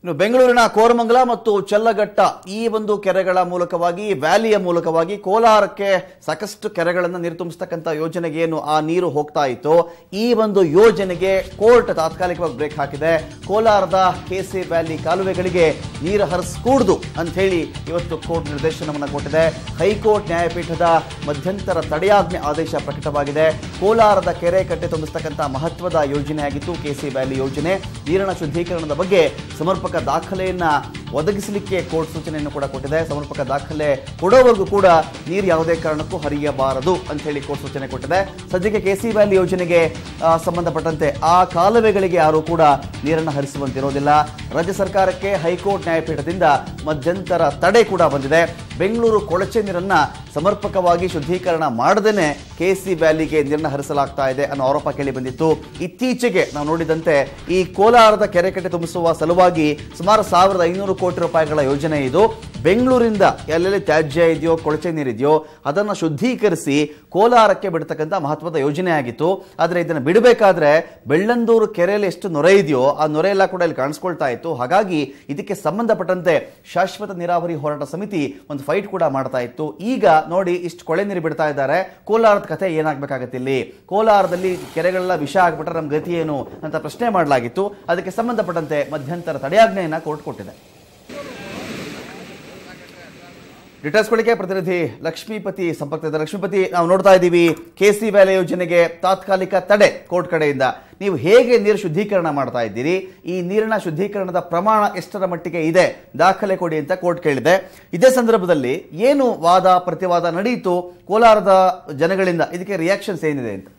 ಇನ್ನು ಬೆಂಗಳೂರಿನ ಕೋರಮಂಗಲ ಮತ್ತು ಚಲ್ಲಘಟ್ಟ ಈ ಒಂದು ಕೆರೆಗಳ ಮೂಲಕವಾಗಿ ವ್ಯಾಲಿಯ ಮೂಲಕವಾಗಿ ಕೋಲಾರಕ್ಕೆ ಸಾಕಷ್ಟು ಕೆರೆಗಳನ್ನು ನೀರು ತುಂಬಿಸ್ತಕ್ಕಂಥ ಯೋಜನೆಗೆ ಏನು ಆ ನೀರು ಹೋಗ್ತಾ ಇತ್ತು ಈ ಒಂದು ಯೋಜನೆಗೆ ಕೋರ್ಟ್ ತಾತ್ಕಾಲಿಕವಾಗಿ ಬ್ರೇಕ್ ಹಾಕಿದೆ ಕೋಲಾರದ ಕೆಸಿ ವ್ಯಾಲಿ ಕಾಲುವೆಗಳಿಗೆ ನೀರು ಹರಿಸ್ಕೂಡ್ದು ಅಂತ ಹೇಳಿ ಇವತ್ತು ಕೋರ್ಟ್ ನಿರ್ದೇಶನವನ್ನು ಕೊಟ್ಟಿದೆ ಹೈಕೋರ್ಟ್ ನ್ಯಾಯಪೀಠದ ಮಧ್ಯಂತರ ತಡೆಯಾಜ್ಞೆ ಆದೇಶ ಪ್ರಕಟವಾಗಿದೆ ಕೋಲಾರದ ಕೆರೆ ಕಟ್ಟೆ ತುಂಬಿಸ್ತಕ್ಕಂಥ ಮಹತ್ವದ ಯೋಜನೆಯಾಗಿತ್ತು ಕೆಸಿ ವ್ಯಾಲಿ ಯೋಜನೆ ನೀರಿನ ಶುದ್ಧೀಕರಣದ ಬಗ್ಗೆ ಸಮರ್ಪಕ ದಾಖಲೆಯನ್ನ ಒದಗಿಸಲಿಕ್ಕೆ ಕೋರ್ಟ್ ಸೂಚನೆಯನ್ನು ಕೂಡ ಕೊಟ್ಟಿದೆ ಸಮರ್ಪಕ ದಾಖಲೆ ಕೊಡೋವರೆಗೂ ಕೂಡ ನೀರು ಯಾವುದೇ ಕಾರಣಕ್ಕೂ ಹರಿಯಬಾರದು ಅಂತ ಹೇಳಿ ಕೋರ್ಟ್ ಸೂಚನೆ ಕೊಟ್ಟಿದೆ ಸದ್ಯಕ್ಕೆ ಕೆಸಿ ವ್ಯಾಲಿ ಯೋಜನೆಗೆ ಆ, ಸಂಬಂಧಪಟ್ಟಂತೆ ಆ ಕಾಲುವೆಗಳಿಗೆ ಯಾರೂ ಕೂಡ ನೀರನ್ನು ಹರಿಸುವಂತಿರೋದಿಲ್ಲ ರಾಜ್ಯ ಸರ್ಕಾರಕ್ಕೆ ಹೈಕೋರ್ಟ್ ನ್ಯಾಯಪೀಠದಿಂದ ಮಧ್ಯಂತರ ತಡೆ ಕೂಡ ಬಂದಿದೆ ಬೆಂಗಳೂರು ಕೊಳಚೆ ನೀರನ್ನ ಸಮರ್ಪಕವಾಗಿ ಶುದ್ಧೀಕರಣ ಮಾಡದೇನೆ ಕೆಸಿ ವ್ಯಾಲಿಗೆ ನೀರನ್ನ ಹರಿಸಲಾಗ್ತಾ ಇದೆ ಅನ್ನೋ ಆರೋಪ ಕೇಳಿ ಬಂದಿತ್ತು ಇತ್ತೀಚೆಗೆ ನಾವು ನೋಡಿದಂತೆ ಈ ಕೋಲಾರದ ಕೆರೆ ಕಟ್ಟೆ ತುಂಬಿಸುವ ಸಲುವಾಗಿ ಸುಮಾರು ಸಾವಿರದ ಐನೂರು ಕೋಟಿ ರೂಪಾಯಿಗಳ ಯೋಜನೆ ಇದು ಬೆಂಗಳೂರಿಂದ ಎಲ್ಲೆಲ್ಲಿ ತ್ಯಾಜ್ಯ ಇದೆಯೋ ಕೊಳಚೆ ನೀರಿದೆಯೋ ಅದನ್ನು ಶುದ್ಧೀಕರಿಸಿ ಕೋಲಾರಕ್ಕೆ ಬಿಡ್ತಕ್ಕಂಥ ಮಹತ್ವದ ಯೋಜನೆ ಆಗಿತ್ತು ಆದರೆ ಇದನ್ನು ಬಿಡಬೇಕಾದ್ರೆ ಬೆಳ್ಳಂದೂರು ಕೆರೆಯಲ್ಲಿ ಎಷ್ಟು ನೊರೆ ಇದೆಯೋ ಆ ನೊರೆ ಎಲ್ಲ ಕೂಡ ಇಲ್ಲಿ ಕಾಣಿಸ್ಕೊಳ್ತಾ ಇತ್ತು ಹಾಗಾಗಿ ಇದಕ್ಕೆ ಸಂಬಂಧಪಟ್ಟಂತೆ ಶಾಶ್ವತ ನೀರಾವರಿ ಹೋರಾಟ ಸಮಿತಿ ಒಂದು ಫೈಟ್ ಕೂಡ ಮಾಡ್ತಾ ಇತ್ತು ಈಗ ನೋಡಿ ಇಷ್ಟು ಕೊಳೆ ನೀರು ಬಿಡ್ತಾ ಇದ್ದಾರೆ ಕೋಲಾರದ ಕಥೆ ಏನಾಗಬೇಕಾಗತ್ತೆ ಇಲ್ಲಿ ಕೋಲಾರದಲ್ಲಿ ಕೆರೆಗಳೆಲ್ಲ ವಿಷ ಆಗ್ಬಿಟ್ರೆ ನಮ್ಮ ಗತಿ ಏನು ಅಂತ ಪ್ರಶ್ನೆ ಮಾಡಲಾಗಿತ್ತು ಅದಕ್ಕೆ ಸಂಬಂಧಪಟ್ಟಂತೆ ಮಧ್ಯಂತರ ತಡೆಯಾಜ್ಞೆಯನ್ನ ಕೋರ್ಟ್ ಕೊಟ್ಟಿದೆ ಡಿಟೇಲ್ಸ್ ಕೊಡಿಕೆ ಪ್ರತಿನಿಧಿ ಲಕ್ಷ್ಮೀಪತಿ ಸಂಪರ್ಕದ ಲಕ್ಷ್ಮೀಪತಿ ನಾವು ನೋಡ್ತಾ ಇದ್ದೀವಿ ಕೆಸಿ ವ್ಯಾಲಿ ಯೋಜನೆಗೆ ತಾತ್ಕಾಲಿಕ ತಡೆ ಕೋರ್ಟ್ ಕಡೆಯಿಂದ ನೀವು ಹೇಗೆ ನೀರು ಶುದ್ಧೀಕರಣ ಮಾಡ್ತಾ ಇದ್ದೀರಿ ಈ ನೀರಿನ ಶುದ್ಧೀಕರಣದ ಪ್ರಮಾಣ ಎಷ್ಟರ ಮಟ್ಟಿಗೆ ಇದೆ ದಾಖಲೆ ಕೊಡಿ ಅಂತ ಕೋರ್ಟ್ ಕೇಳಿದೆ ಇದೇ ಸಂದರ್ಭದಲ್ಲಿ ಏನು ವಾದ ಪ್ರತಿವಾದ ನಡೆಯಿತು ಕೋಲಾರದ ಜನಗಳಿಂದ ಇದಕ್ಕೆ ರಿಯಾಕ್ಷನ್ಸ್ ಏನಿದೆ ಅಂತ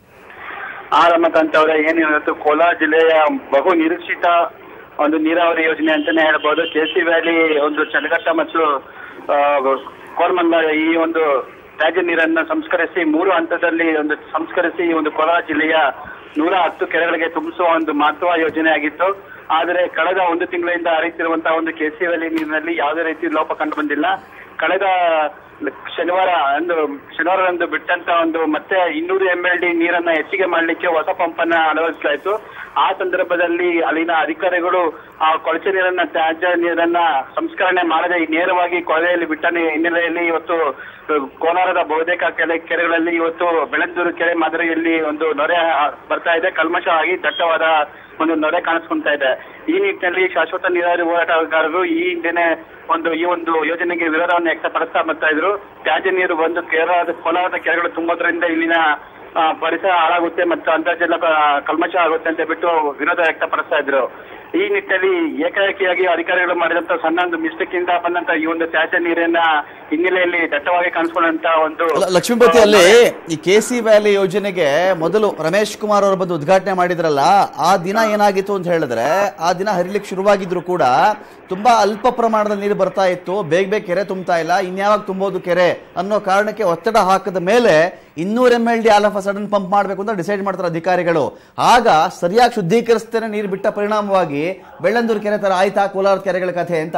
ಆ ರಮಕಾಂತ್ ಅವರೇ ಏನು ಇವತ್ತು ಕೋಲಾರ ಜಿಲ್ಲೆಯ ಬಹು ನಿರೀಕ್ಷಿತ ಒಂದು ನೀರಾವರಿ ಯೋಜನೆ ಅಂತಾನೆ ಹೇಳ್ಬೋದು ಕೆಸಿ ವ್ಯಾಲಿ ಒಂದು ಚನ್ನಘಟ್ಟ ಮತ್ತು ಆ, ಕೋರಮಂಗಲ ಈ ಒಂದು ತ್ಯಾಜ್ಯ ನೀರನ್ನ ಸಂಸ್ಕರಿಸಿ ಮೂರು ಹಂತದಲ್ಲಿ ಒಂದು ಸಂಸ್ಕರಿಸಿ ಈ ಒಂದು ಕೋಲಾರ ಜಿಲ್ಲೆಯ ನೂರ ಹತ್ತು ಕೆರೆಗಳಿಗೆ ತುಂಬಿಸುವ ಒಂದು ಮಹತ್ವ ಯೋಜನೆ ಆಗಿತ್ತು ಆದರೆ ಕಳೆದ ಒಂದು ತಿಂಗಳಿಂದ ಹರಿತಿರುವಂತಹ ಒಂದು ಕೆಸಿ ವ್ಯಾಲಿ ನೀರಿನಲ್ಲಿ ಯಾವುದೇ ರೀತಿ ಲೋಪ ಕಂಡು ಬಂದಿಲ್ಲ ಕಳೆದ ಶನಿವಾರ ಅಂದು ಶನಿವಾರದಂದು ಬಿಟ್ಟಂತ ಒಂದು ಮತ್ತೆ ಇನ್ನೂರು ಎಂ ಎಲ್ ಡಿ ನೀರನ್ನ ಹೆಚ್ಚಿಗೆ ಮಾಡಲಿಕ್ಕೆ ಹೊಸ ಪಂಪ್ ಅನ್ನ ಅಳವಡಿಸಲಾಯಿತು ಆ ಸಂದರ್ಭದಲ್ಲಿ ಅಲ್ಲಿನ ಅಧಿಕಾರಿಗಳು ಆ ಕೊಳಚೆ ನೀರನ್ನ ತ್ಯಾಜ್ಯ ನೀರನ್ನ ಸಂಸ್ಕರಣೆ ಮಾಡದೆ ನೇರವಾಗಿ ಕೊಳವೆಯಲ್ಲಿ ಬಿಟ್ಟ ನೀ- ಹಿನ್ನೆಲೆಯಲ್ಲಿ ಇವತ್ತು ಅಹ್, ಕೋಲಾರದ ಬಹುತೇಕ ಕೆರೆ ಕೆರೆಗಳಲ್ಲಿ ಇವತ್ತು ಬೆಳಂದೂರು ಕೆರೆ ಮಾದರಿಯಲ್ಲಿ ಒಂದು ನೊರೆ ಆ, ಬರ್ತಾ ಇದೆ ಕಲ್ಮಶವಾಗಿ ದಟ್ಟವಾದ ಒಂದು ನೊರೆ ಕಾಣಿಸ್ಕೊಂತಾ ಇದೆ ಈ ನಿಟ್ಟಿನಲ್ಲಿ ಶಾಶ್ವತ ನೀರಾವರಿ ಹೋರಾಟಗಾರರು ಈ ಹಿಂದೆನೆ ಒಂದು ಈ ಒಂದು ಯೋಜನೆಗೆ ವಿರೋಧವನ್ನು ವ್ಯಕ್ತಪಡಿಸ್ತಾ ಬರ್ತಾ ಇದ್ರು ತ್ಯಾಜ್ಯ ನೀರು ಬಂದು ಕೇರಳದ ಕೋಲಾರದ ಕೆರೆಗಳು ತುಂಬೋದ್ರಿಂದ ಇಲ್ಲಿನ ಆ, ಪರಿಸರ ಹಾಳಾಗುತ್ತೆ ಮತ್ತು ಅಂತರ್ಜಲ ಕ- ಕಲ್ಮಶ ಆಗುತ್ತೆ ಅಂತ ಬಿಟ್ಟು ವಿರೋಧ ವ್ಯಕ್ತಪಡಿಸ್ತಾ ಇದ್ರು ಈ ನಿಟ್ಟಿನಲ್ಲಿ ಏಕಾಏಕಿಯಾಗಿ ಅಧಿಕಾರಿಗಳು ಮಾಡಿದಂತ ಸಣ್ಣ ಒಂದು ಮಿಸ್ಟೇಕ್ ಇಂದ ಬಂದಂತ ಈ ಒಂದು ತ್ಯಾಜ್ಯ ನೀರಿನ ಹಿನ್ನೆಲೆಯಲ್ಲಿ ದಟ್ಟವಾಗಿ ಕಾಣಿಸ್ಕೊಂಡಂತ ಒಂದು ಅಲ್ಲ, ಲಕ್ಷ್ಮೀಪತಿ ಅಲ್ಲಿ ಈ ಕೆ ಸಿ ವ್ಯಾಲಿ ಯೋಜನೆಗೆ ಮೊದಲು ರಮೇಶ್ ಕುಮಾರ್ ಅವರು ಬಂದು ಉದ್ಘಾಟನೆ ಮಾಡಿದ್ರಲ್ಲ ಆ ದಿನ ಏನಾಗಿತ್ತು ಅಂತ ಹೇಳಿದ್ರೆ ಆ ದಿನ ಹರಿಲಿಕ್ಕೆ ಶುರುವಾಗಿದ್ರು ಕೂಡ ತುಂಬಾ ಅಲ್ಪ ಪ್ರಮಾಣದ ನೀರು ಬರ್ತಾ ಇತ್ತು ಬೇಗ ಬೇಗ ಕೆರೆ ತುಂಬ್ತಾ ಇಲ್ಲ ಇನ್ಯಾವಾಗ ತುಂಬೋದು ಕೆರೆ ಅನ್ನೋ ಕಾರಣಕ್ಕೆ ಒತ್ತಡ ಹಾಕದ ಮೇಲೆ ಇನ್ನೂರು M L D all of sudden pump ಮಾಡಬೇಕು ಅಂತ ಡಿಸೈಡ್ ಮಾಡ್ತಾರೆ ಅಧಿಕಾರಿಗಳು ಆಗ ಸರಿಯಾಗಿ ಶುದ್ಧೀಕರಿಸ್ತೇನೆ ನೀರು ಬಿಟ್ಟ ಪರಿಣಾಮವಾಗಿ ಬೆಳ್ಳಂದೂರು ಕೆರೆ ತರ ಆಯ್ತಾ ಕೋಲಾರ ಕೆರೆಗಳ ಕಥೆ ಅಂತ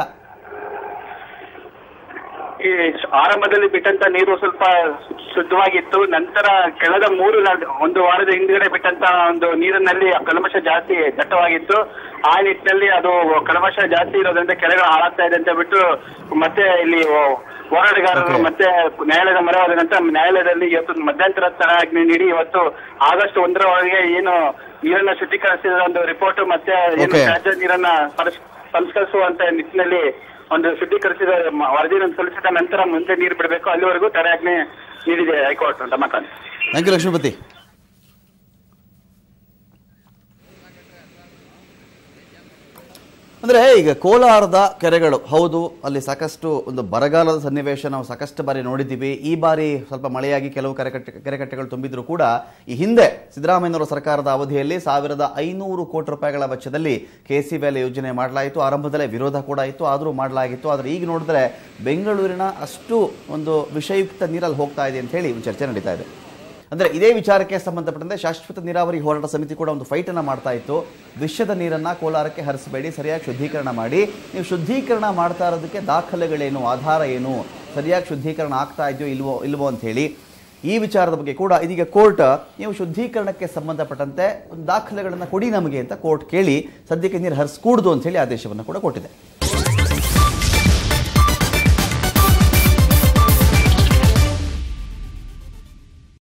ಈ ಆರಂಭದಲ್ಲಿ ಬಿಟ್ಟಂತ ನೀರು ಸ್ವಲ್ಪ ಶುದ್ಧವಾಗಿತ್ತು ನಂತರ ಕಳೆದ ಮೂರು ನ- ಒಂದು ವಾರದ ಹಿಂದ್ಗಡೆ ಬಿಟ್ಟಂತ ಒಂದು ನೀರಿನಲ್ಲಿ ಆ ಕಲ್ಮಶ ಜಾಸ್ತಿ ದಟ್ಟವಾಗಿತ್ತು ಆ ನಿಟ್ಟಿನಲ್ಲಿ ಅದು ಕಲ್ಮಶ ಜಾಸ್ತಿ ಇರೋದ್ರಿಂದ ಕೆರೆಗಳು ಹಾಳಾಗ್ತಾ ಇದೆ ಅಂತ ಬಿಟ್ಟು ಮತ್ತೆ ಇಲ್ಲಿ ಹೋ- ಹೋರಾಟಗಾರರು Okay. ಮತ್ತೆ ನ್ಯಾಯಾಲಯದ ಮೊರೆ ಹೋದ ನಂತರ ನ್ಯಾಯಾಲಯದಲ್ಲಿ ಇವತ್ತು ಮಧ್ಯಂತರ ತಡೆಯಾಜ್ಞೆ ನೀಡಿ ಇವತ್ತು ಆಗಸ್ಟ್ ಒಂದರ ಒಳಗೆ ಏನು ನೀರನ್ನ ಶುದ್ಧೀಕರಿಸಿದ ಒಂದು ರಿಪೋರ್ಟ್ ಮತ್ತೆ ಏನು Okay. ತ್ಯಾಜ್ಯ ನೀರನ್ನ ಪರಿಶ್- ಸಂಸ್ಕರಿಸುವಂತ ನಿಟ್ಟಿನಲ್ಲಿ ಒಂದು ಶುದ್ಧೀಕರಿಸಿದ ಮ- ವರದಿಯನ್ನು ಸಲ್ಲಿಸಿದ ನಂತರ ಮುಂದೆ ನೀರು ಬಿಡಬೇಕು ಅಲ್ಲಿವರೆಗೂ ತಡೆಯಾಜ್ಞೆ ನೀಡಿದೆ ಹೈಕೋರ್ಟ್ ಅಂತ ಮಾತಾಡಿ ಥ್ಯಾಂಕ್ ಯು ಲಕ್ಷ್ಮೀಪತಿ ಅಂದ್ರೆ ಈಗ ಕೋಲಾರದ ಕೆರೆಗಳು ಹೌದು ಅಲ್ಲಿ ಸಾಕಷ್ಟು ಒಂದು ಬರಗಾಲದ ಸನ್ನಿವೇಶ ನಾವು ಸಾಕಷ್ಟು ಬಾರಿ ನೋಡಿದ್ದೀವಿ ಈ ಬಾರಿ ಸ್ವಲ್ಪ ಮಳೆಯಾಗಿ ಕೆಲವು ಕೆರೆಕಟ್ಟೆ ಕೆರೆಕಟ್ಟೆಗಳು ತುಂಬಿದ್ರು ಕೂಡ ಈ ಹಿಂದೆ ಸಿದ್ದರಾಮಯ್ಯನವರ ಸರ್ಕಾರದ ಅವಧಿಯಲ್ಲಿ ಸಾವಿರದ ಐನೂರು ಕೋಟಿ ರೂಪಾಯಿಗಳ ವೆಚ್ಚದಲ್ಲಿ ಕೆ ಸಿ ವ್ಯಾಲಿ ಯೋಜನೆ ಮಾಡಲಾಯಿತು ಆರಂಭದಲ್ಲೇ ವಿರೋಧ ಕೂಡ ಇತ್ತು ಆದರೂ ಮಾಡಲಾಗಿತ್ತು ಆದರೆ ಈಗ ನೋಡಿದ್ರೆ ಬೆಂಗಳೂರಿನ ಅಷ್ಟು ಒಂದು ವಿಷಯುಕ್ತ ನೀರಲ್ಲಿ ಹೋಗ್ತಾ ಇದೆ ಅಂತ ಹೇಳಿ ಒಂದು ಚರ್ಚೆ ನಡೀತಾ ಇದೆ ಅಂದ್ರೆ ಇದೇ ವಿಚಾರಕ್ಕೆ ಸಂಬಂಧಪಟ್ಟಂತೆ ಶಾಶ್ವತ ನೀರಾವರಿ ಹೋರಾಟ ಸಮಿತಿ ಕೂಡ ಒಂದು ಫೈಟ್ ಅನ್ನ ಮಾಡ್ತಾ ಇತ್ತು ವಿಷದ ನೀರನ್ನ ಕೋಲಾರಕ್ಕೆ ಹರಿಸಬೇಡಿ ಸರಿಯಾಗಿ ಶುದ್ಧೀಕರಣ ಮಾಡಿ ನೀವು ಶುದ್ಧೀಕರಣ ಮಾಡ್ತಾ ಇರೋದಕ್ಕೆ ದಾಖಲೆಗಳೇನು ಆಧಾರ ಏನು ಸರಿಯಾಗಿ ಶುದ್ಧೀಕರಣ ಆಗ್ತಾ ಇದೆಯೋ ಇಲ್ವೋ ಇಲ್ವೋ ಅಂತ ಹೇಳಿ ಈ ವಿಚಾರದ ಬಗ್ಗೆ ಕೂಡ ಇದೀಗ ಕೋರ್ಟ್ ನೀವು ಶುದ್ಧೀಕರಣಕ್ಕೆ ಸಂಬಂಧಪಟ್ಟಂತೆ ಒಂದು ದಾಖಲೆಗಳನ್ನು ಕೊಡಿ ನಮಗೆ ಅಂತ ಕೋರ್ಟ್ ಕೇಳಿ ಸದ್ಯಕ್ಕೆ ನೀರು ಹರಿಸ್ಕೂಡ್ದು ಅಂತ ಹೇಳಿ ಆದೇಶವನ್ನು ಕೂಡ ಕೊಟ್ಟಿದೆ